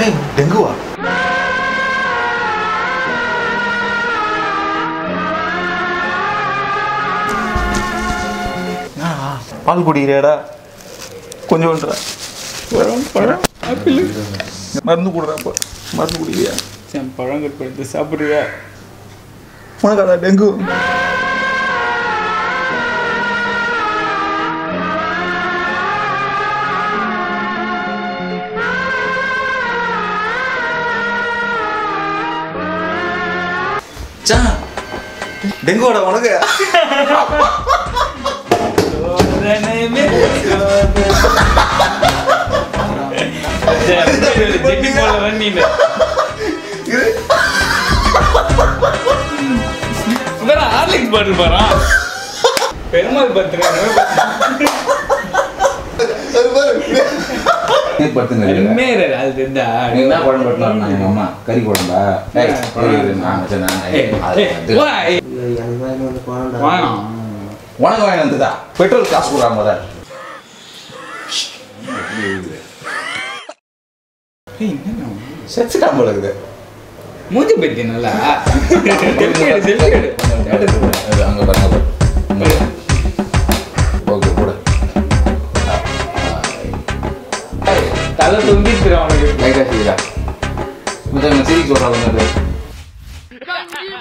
ஏய் டெங்குவா என்னடா, பால் குடிக்கிறியாடா கொஞ்சோன்றா பழம் பழம் ஆப்பிள் மருந்து கொடுறா அப்போ மருந்து குடிக்கிறியா சரி பழம் கட் பண்ணிட்டு சாப்பிட்றியா உனக்கு அதான் டெங்கு மச்சான், டெங்குவாடா உனக்கு ஜெட்டி போல வந்தீங்க வேற ஹார்லிக்ஸ் பாட்டு பாரா பெருமாள் பத்திரம் படுத்துங்க மேல அது தெரிஞ்சா நீங்க என்ன குழம்பு வெட்டினா எங்க அம்மா கறி குழம்பா ஏய், இரு, நான் வச்சேன், நான் ஏய், அது ஏய், வந்து- வா, ஏய், எனக்கு வேணும் வந்து போனடா வாணாம். உனக்கு வாங்கி வந்ததா பெட்ரோல் காசு கொடுறாங்க முதல் ஏய், என்னண்ணா? செச்சுட்டான் போல இருக்குது மூஞ்சி பத்தி நல்லா செல்ஃபி எடு செல்ஃபி எடு அது அங்க பாருங்க ஓகே போடு தலை தொங்கிட்டு அவனுக்கு லைட்டா செய்யலாம் முதல்ல சிரிக்க சொல்றாங்க